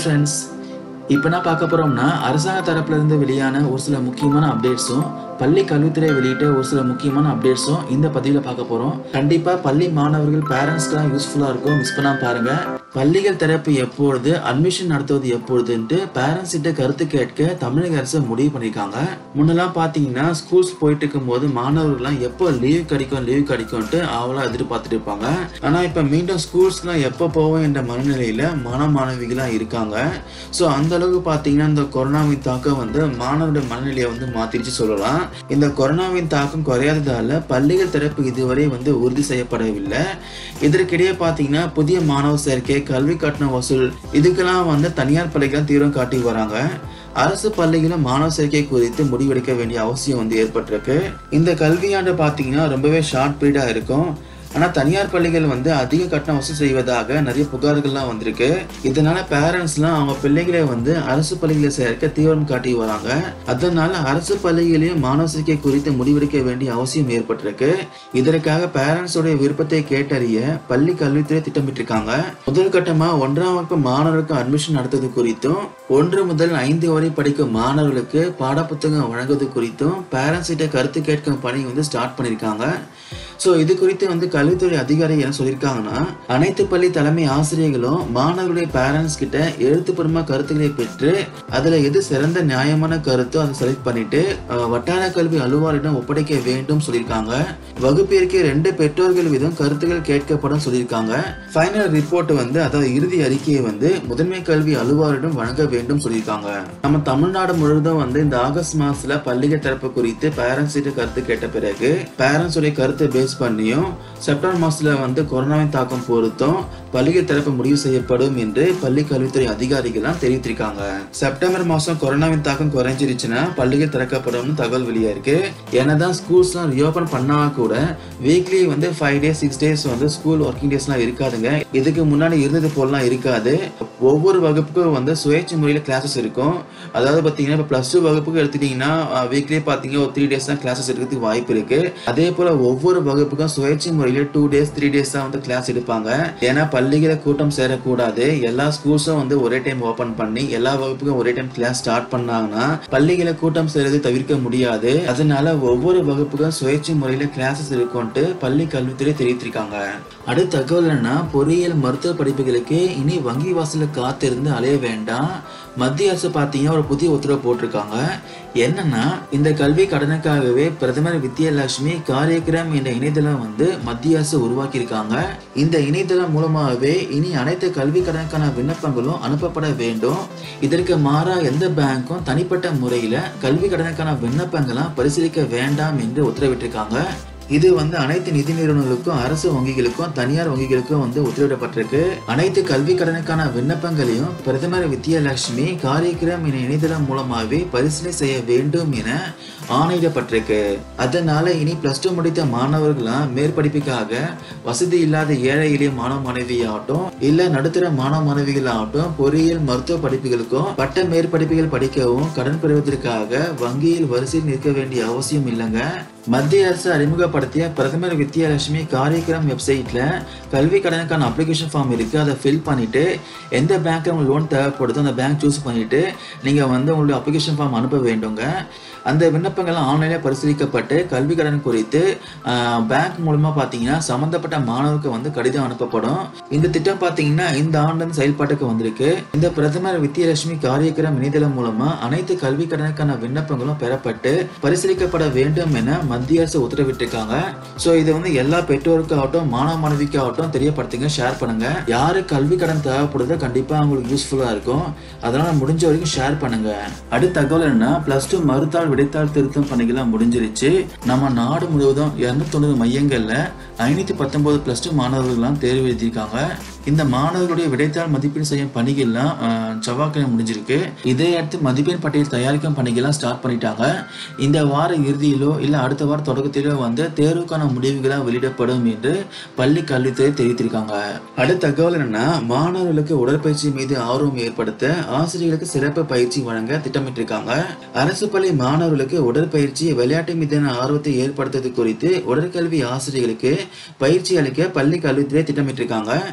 friends இப்போ நான் பார்க்க போகிறோம்னா அரசாங்க தரப்புல இருந்து வெளியான ஒரு சில முக்கியமான அப்டேட்ஸும் பள்ளி கல்வித்துறை வெளியிட்ட ஒரு சில முக்கியமான அப்டேட்ஸும் இந்த பதிவில் பார்க்க போகிறோம் கண்டிப்பாக பள்ளி மாணவர்கள் பேரண்ட்ஸ்க்குலாம் யூஸ்ஃபுல்லாக இருக்கும் மிஸ் பண்ணாம பாருங்க பள்ளிகள் திறப்பு எப்பொழுது அட்மிஷன் நடத்துவது எப்பொழுதுன்ட்டு பேரண்ட்ஸ் கிட்ட கருத்து கேட்க தமிழக அரசு முடிவு பண்ணியிருக்காங்க முன்னெல்லாம் பார்த்தீங்கன்னா ஸ்கூல்ஸ் போயிட்டு இருக்கும்போது மாணவர்கள்லாம் எப்போ லீவ் கிடைக்கும் லீவ் கிடைக்கும்ட்டு அவளாம் எதிர்பார்த்துட்டு இருப்பாங்க ஆனால் இப்போ மீண்டும் ஸ்கூல்ஸ்லாம் எப்போ போவோம் என்ற மனநிலையில் மாணவ மாணவிகளாக இருக்காங்க ஸோ அந்த அளவுக்கு பார்த்தீங்கன்னா இந்த கொரோனாவின் தாக்கம் வந்து மாணவருடைய மனநிலையை வந்து மாத்திருச்சு சொல்லலாம் இந்த கொரோனாவின் தாக்கம் குறையாததால பள்ளிகள் திறப்பு இதுவரை வந்து உறுதி செய்யப்படவில்லை இதற்கிடையே பார்த்தீங்கன்னா புதிய மாணவர் சேர்க்கை கல்வி கட்டண வசூல் இதுக்கெல்லாம் வந்து தனியார் பள்ளிகள் தீவிரம் காட்டி வராங்க அரசு பள்ளிகளும் மாணவர் சேர்க்கை குறித்து முடிவெடுக்க வேண்டிய அவசியம் வந்து ஏற்பட்டிருக்கு இந்த கல்வியாண்டு பார்த்தீங்கன்னா ரொம்பவே ஷார்ட் பீரியடாக இருக்கும் ஆனால் தனியார் பள்ளிகள் வந்து அதிக கட்டணம் வசூல் செய்வதாக நிறைய புகார்கள்லாம் வந்திருக்கு இதனால பேரண்ட்ஸ்லாம் அவங்க பிள்ளைகளை வந்து அரசு பள்ளிகளை சேர்க்க தீவிரம் காட்டி வராங்க அதனால அரசு பள்ளிகளையும் மாணவர் சேர்க்கை குறித்து முடிவெடுக்க வேண்டிய அவசியம் ஏற்பட்டிருக்கு இதற்காக பேரண்ட்ஸோடைய விருப்பத்தை கேட்டறிய பள்ளி கல்வித்துறை திட்டமிட்டிருக்காங்க முதல் கட்டமா ஒன்றாம் வகுப்பு மாணவருக்கு அட்மிஷன் நடத்துவது குறித்தும் ஒன்று முதல் ஐந்து வரை படிக்கும் மாணவர்களுக்கு பாடப்புத்தகம் வழங்குவது குறித்தும் பேரண்ட்ஸ் கிட்ட கருத்து கேட்கும் பணி வந்து ஸ்டார்ட் பண்ணியிருக்காங்க ஸோ இது குறித்து வந்து கல்வித்துறை அதிகாரி என்ன சொல்லியிருக்காங்கன்னா அனைத்து பள்ளி தலைமை ஆசிரியர்களும் மாணவர்களுடைய பேரண்ட்ஸ் கிட்ட எழுத்துப்பூர்வமாக கருத்துக்களை பெற்று அதில் எது சிறந்த நியாயமான கருத்தோ அதை செலக்ட் பண்ணிட்டு அஹ், வட்டார கல்வி அலுவலரிடம் ஒப்படைக்க வேண்டும் சொல்லியிருக்காங்க வகுப்பிற்கு ரெண்டு பெற்றோர்கள் வீதம் கருத்துக்கள் கேட்கப்படும் சொல்லியிருக்காங்க ஃபைனல் ரிப்போர்ட் வந்து அதாவது இறுதி அறிக்கையை வந்து முதன்மை கல்வி அலுவலரிடம் வழங்க வேண்டும் சொல்லியிருக்காங்க நம்ம தமிழ்நாடு முழுவதும் வந்து இந்த ஆகஸ்ட் மாசத்துல பள்ளிகள் திறப்பு குறித்து பேரண்ட்ஸ் கிட்ட கருத்து கேட்ட பிறகு பேரண்ட்ஸ் உடைய கருத்தை பேஸ் பண்ணியும் செப்டம்பர் மாசத்துல வந்து கொரோனாவின் தாக்கம் பொறுத்தும் பள்ளிகள் திறப்பு முடிவு செய்யப்படும் என்று பள்ளி கல்வித்துறை அதிகாரிகள்லாம் தெரிவித்திருக்காங்க செப்டம்பர் மாசம் கொரோனாவின் தாக்கம் குறைஞ்சிருச்சுன்னா பள்ளிகள் திறக்கப்படும் தகவல் வெளியா இருக்கு என்னதான் ஸ்கூல்ஸ்லாம் ரீஓபன் பண்ணா கூட வீக்லி வந்து ஃபைவ் டேஸ் சிக்ஸ் டேஸ் வந்து ஸ்கூல் ஒர்க்கிங் டேஸ்லாம் இருக்காதுங்க இதுக்கு முன்னாடி இருந்தது போலலாம் இருக்காது ஒவ்வொரு வகுப்புக்கும் வந்து சுயேட்சை முறையில் கிளாஸஸ் இருக்கும் அதாவது பார்த்தீங்கன்னா இப்போ ப்ளஸ் டூ வகுப்புக்கு எடுத்துட்டீங்கன்னா வீக்லி பார்த்தீங்கன்னா ஒரு த்ரீ டேஸ் தான் கிளாஸஸ் இருக்கிறதுக்கு வாய்ப்பு இருக்கு அதே போல் ஒவ்வொரு வகுப்புக்கும் சுயேட்சை முறையில் டூ டேஸ் த்ரீ டேஸ் தான் வந்து கிளாஸ் எடுப்பாங்க ஏன்னா பள்ளிகளை கூட்டம் சேரக்கூடாது எல்லா ஸ்கூல்ஸும் வந்து ஒரே டைம் ஓப்பன் பண்ணி எல்லா வகுப்புக்கும் ஒரே டைம் கிளாஸ் ஸ்டார்ட் பண்ணாங்கன்னா பள்ளிகளை கூட்டம் சேரது தவிர்க்க முடியாது அதனால ஒவ்வொரு வகுப்புக்கும் சுயேட்சை முறையில் கிளாஸஸ் இருக்கும்ட்டு பள்ளி கல்வித்துறை தெரிவித்திருக்காங்க அடுத்த தகவல் என்னன்னா பொறியியல் மருத்துவ படிப்புகளுக்கு இனி வங்கி வாசல்ல காத்திருந்து அலைய வேண்டாம் மத்திய அரசு பார்த்தீங்கன்னா ஒரு புதிய உத்தரவு போட்டிருக்காங்க என்னன்னா இந்த கல்வி கடனுக்காகவே பிரதமர் வித்யாலட்சுமி காரியக்கிரம் என்ற இணையதளம் வந்து மத்திய அரசு உருவாக்கியிருக்காங்க இந்த இணையதளம் மூலமாகவே இனி அனைத்து கல்வி கடனுக்கான விண்ணப்பங்களும் அனுப்பப்பட வேண்டும் இதற்கு மாறா எந்த பேங்க்கும் தனிப்பட்ட முறையில கல்வி கடனுக்கான விண்ணப்பங்களாம் பரிசீலிக்க வேண்டாம் என்று உத்தரவிட்டிருக்காங்க இது வந்து அனைத்து நிதி நிறுவனங்களுக்கும் அரசு வங்கிகளுக்கும் தனியார் வங்கிகளுக்கும் வந்து உத்தரவிடப்பட்டிருக்கு அனைத்து கல்வி கடனுக்கான விண்ணப்பங்களையும் பிரதமர் வித்யாலட்சுமி காரியக்கிரம் என இணையதளம் மூலமாகவே பரிசீலனை செய்ய வேண்டும் என ஆணையிடப்பட்டிருக்கு அதனால இனி பிளஸ் டூ முடித்த மாணவர்களாம் மேற்படிப்புக்காக வசதி இல்லாத ஏழை எளிய மாணவ மாணவியாகட்டும் இல்ல நடுத்தர மாணவ மாணவிகளாகட்டும் பொறியியல் மருத்துவ படிப்புகளுக்கும் பட்ட மேற்படிப்புகள் படிக்கவும் கடன் பெறுவதற்காக வங்கியில் வரிசையில் நிற்க வேண்டிய அவசியம் இல்லைங்க மத்திய அரசு அறிமுகப்படுத்திய பிரதமர் வித்யாலட்சுமி காரியக்கிரம் வெப்சைட்ல கல்வி கடனுக்கான அப்ளிகேஷன் ஃபார்ம் இருக்கு அதை ஃபில் பண்ணிட்டு எந்த பேங்க்ல உங்களுக்கு லோன் தேவைப்படுதோ அந்த பேங்க் சூஸ் பண்ணிட்டு நீங்க வந்து உங்களுடைய அப்ளிகேஷன் ஃபார்ம் அனுப்ப வேண்டுங்க அந்த விண்ணப்பங்கள்லாம் ஆன்லைனில் பரிசீலிக்கப்பட்டு கல்வி கடன் குறித்து பேங்க் மூலமா பார்த்தீங்கன்னா சம்மந்தப்பட்ட மாணவருக்கு வந்து கடிதம் அனுப்பப்படும் இந்த திட்டம் பார்த்தீங்கன்னா இந்த ஆண்டு செயல்பாட்டுக்கு வந்திருக்கு இந்த பிரதமர் வித்யலட்சுமி காரியக்கிரம் இணையதளம் மூலமா அனைத்து கல்வி கடனுக்கான விண்ணப்பங்களும் பெறப்பட்டு பரிசீலிக்கப்பட வேண்டும் என மத்திய அரசு உத்தரவிட்டிருக்காங்க ஸோ இது வந்து எல்லா பெற்றோருக்காகட்டும் மாணவ மாணவிக்காகட்டும் தெரியப்படுத்துங்க ஷேர் பண்ணுங்க யாரு கல்வி கடன் தேவைப்படுதோ கண்டிப்பா அவங்களுக்கு யூஸ்ஃபுல்லா இருக்கும் அதனால முடிஞ்ச வரைக்கும் ஷேர் பண்ணுங்க அடுத்த தகவல் என்ன பிளஸ் டூ மறுத்தாள் விடைத்தாள் திருத்தம் பணிகள்லாம் முடிஞ்சிருச்சு நம்ம நாடு முழுவதும் இருநூத்தி தொண்ணூறு மையங்கள்ல ஐநூத்தி பத்தொன்பது பிளஸ் டூ மாணவர்கள்லாம் தேர்வு எழுதியிருக்காங்க இந்த மாணவர்களுடைய விடைத்தாள் மதிப்பீடு செய்யும் பணிகள்லாம் அஹ், செவ்வாய்க்கிழமை முடிஞ்சிருக்கு இதை அடுத்து மதிப்பெண் பட்டியல் தயாரிக்கும் பணிகள்லாம் ஸ்டார்ட் பண்ணிட்டாங்க இந்த வார இறுதியிலோ இல்லை அடுத்த வார தொடக்கத்திலோ வந்து தேர்வுக்கான முடிவுகளாக வெளியிடப்படும் என்று பள்ளி கல்வித்துறை தெரிவித்திருக்காங்க அடுத்த தகவல் என்னன்னா மாணவர்களுக்கு உடற்பயிற்சி மீது ஆர்வம் ஏற்படுத்த ஆசிரியர்களுக்கு சிறப்பு பயிற்சி வழங்க திட்டமிட்டிருக்காங்க அரசு பள்ளி மாணவர்களுக்கு உடற்பயிற்சி விளையாட்டு மீதான ஆர்வத்தை ஏற்படுத்துவது குறித்து உடற்கல்வி ஆசிரியர்களுக்கு பயிற்சி அளிக்க பள்ளி கல்வித்துறை திட்டமிட்டிருக்காங்க இது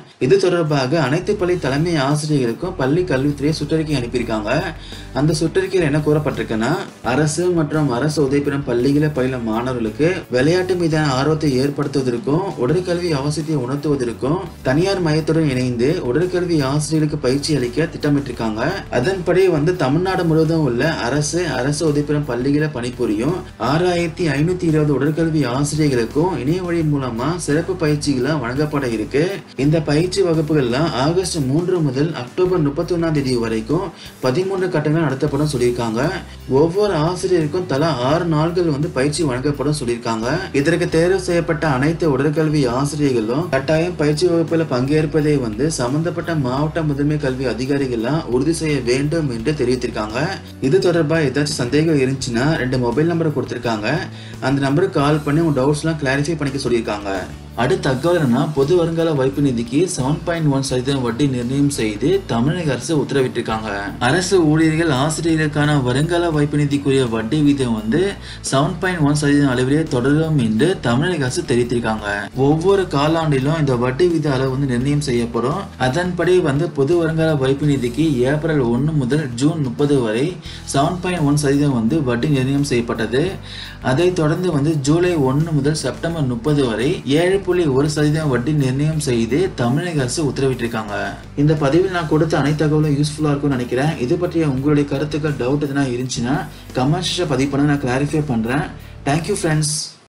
தொடர்பாக அனைத்து பள்ளி தலைமை ஆசிரியர்களுக்கும் பள்ளி கல்வித்துறை சுற்றறிக்கை அனுப்பியிருக்காங்க அந்த சுற்றறிக்கையில் என்ன கூறப்பட்டிருக்குன்னா அரசு மற்றும் அரசு உதவி பெறும் பள்ளிகளை பயிலும் மாணவர்களுக்கு விளையாட்டு மீதான ஆர்வத்தை ஏற்படுத்துவதற்கும் உடற்கல்வி அவசியத்தை உணர்த்துவதற்கும் தனியார் மையத்துடன் இணைந்து உடற்கல்வி ஆசிரியர்களுக்கு பயிற்சி அளிக்க திட்டமிட்டிருக்காங்க அதன்படி வந்து தமிழ்நாடு முழுவதும் உள்ள அரசு அரசு உதவி பெறும் பள்ளிகளை பணிபுரியும் ஆறாயிரத்தி ஐநூத்தி இருபது உடற்கல்வி ஆசிரியர்களுக்கும் இணைய வழி மூலமா சிறப்பு பயிற்சிகளை வழங்கப்பட இருக்கு இந்த பயிற்சி வகுப்புகள்லாம் ஆகஸ்ட் மூன்று முதல் அக்டோபர் முப்பத்தி ஒன்னாம் தேதி வரைக்கும் பதிமூன்று கட்டங்கள் நடத்தப்படும் சொல்லியிருக்காங்க ஒவ்வொரு ஆசிரியருக்கும் தலா ஆறு நாட்கள் வந்து பயிற்சி வழங்கப்படும் சொல்லியிருக்காங்க இதற்கு தேர்வு செய்யப்பட்ட அனைத்து உடற்கல்வி ஆசிரியர்களும் கட்டாயம் பயிற்சி வகுப்புல பங்கேற்பதை வந்து சம்பந்தப்பட்ட மாவட்ட முதன்மை கல்வி அதிகாரிகள்லாம் உறுதி செய்ய வேண்டும் என்று தெரிவித்திருக்காங்க இது தொடர்பா ஏதாச்சும் சந்தேகம் இருந்துச்சுன்னா ரெண்டு மொபைல் நம்பர் கொடுத்திருக்காங்க அந்த நம்பருக்கு கால் பண்ணி உங்க டவுட்ஸ்லாம் கிளாரிஃபை பண்ணிக்க சொல்லியிருக்காங்க அடுத்த தகவல் என்னன்னா பொது வருங்கால வைப்பு நிதிக்கு செவன் பாயிண்ட் ஒன் சதவீதம் வட்டி நிர்ணயம் செய்து தமிழக அரசு உத்தரவிட்டிருக்காங்க அரசு ஊழியர்கள் ஆசிரியர்களுக்கான வருங்கால வைப்பு நிதிக்குரிய வட்டி வீதம் வந்து செவன் பாயிண்ட் ஒன் சதவீதம் அளவிலே தொடரும் என்று தமிழக அரசு தெரிவித்திருக்காங்க ஒவ்வொரு காலாண்டிலும் இந்த வட்டி வீத அளவு வந்து நிர்ணயம் செய்யப்படும் அதன்படி வந்து பொது வருங்கால வைப்பு நிதிக்கு ஏப்ரல் ஒன்று முதல் ஜூன் முப்பது வரை செவன் பாயிண்ட் ஒன் சதவீதம் வந்து வட்டி நிர்ணயம் செய்யப்பட்டது அதைத் தொடர்ந்து வந்து ஜூலை ஒன்று முதல் செப்டம்பர் முப்பது வரை ஏழு புள்ளி ஒரு சதவீதம் வட்டி நிர்ணயம் செய்து தமிழக அரசு உத்தரவிட்டிருக்காங்க இந்த பதிவில் நான் கொடுத்த அனைத்து தகவலும் யூஸ்ஃபுல்லாக இருக்கும்னு நினைக்கிறேன் இது பற்றிய உங்களுடைய கருத்துக்கள் டவுட் எதனா இருந்துச்சுன்னா கமெண்ட்ஸில் பதிவு பண்ண நான் கிளாரிஃபை பண்ணுறேன் தேங்க்யூ ஃப்ரெண்ட்ஸ்